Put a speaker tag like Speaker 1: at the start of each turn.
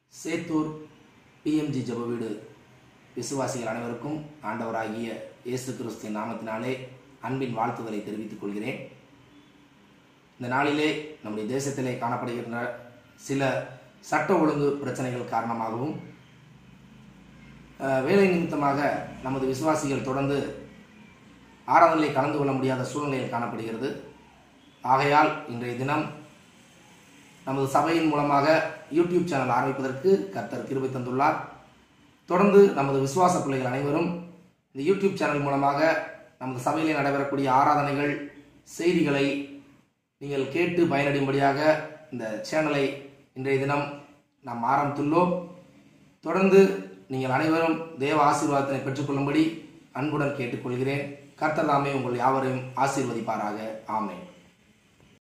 Speaker 1: Sethur PMG ஜெப வீடு விசுவாசிகள் அனைவருக்கும் ஆண்டவராகிய இயேசு கிறிஸ்துவின் நாமத்தினாலே அன்பின் வாழ்த்துதலை தெரிவித்துக் கொள்கிறேன் இந்த நாளிலே நம்முடைய தேசத்திலே காணப்படுகின்ற சில சட்ட ஒழுங்கு பிரச்சனைகள் காரணமாகவும் அஹ், வேலை நிமித்தமாக நமது விசுவாசிகள் தொடர்ந்து ஆராதனையில் கலந்து கொள்ள முடியாத சூழ்நிலையில் காணப்படுகிறது ஆகையால் இன்றைய தினம் நமது சபையின் மூலமாக யூடியூப் சேனல் ஆரம்பிப்பதற்கு கர்த்தர் கிருபை தந்துள்ளார் தொடர்ந்து நமது விசுவாச பிள்ளைகள் அனைவரும் இந்த யூடியூப் சேனல் மூலமாக நமது சபையிலே நடைபெறக்கூடிய ஆராதனைகள் செய்திகளை நீங்கள் கேட்டு பயனடையும்படியாக இந்த சேனலை இன்றைய தினம் நாம் ஆரம்பித்துள்ளோம் தொடர்ந்து நீங்கள் அனைவரும் தேவ ஆசீர்வாதத்தினை பெற்றுக்கொள்ளும்படி அன்புடன் கேட்டுக்கொள்கிறேன் கர்த்தர் தாமே உங்கள் யாவரையும் ஆசீர்வதிப்பாராக ஆமென்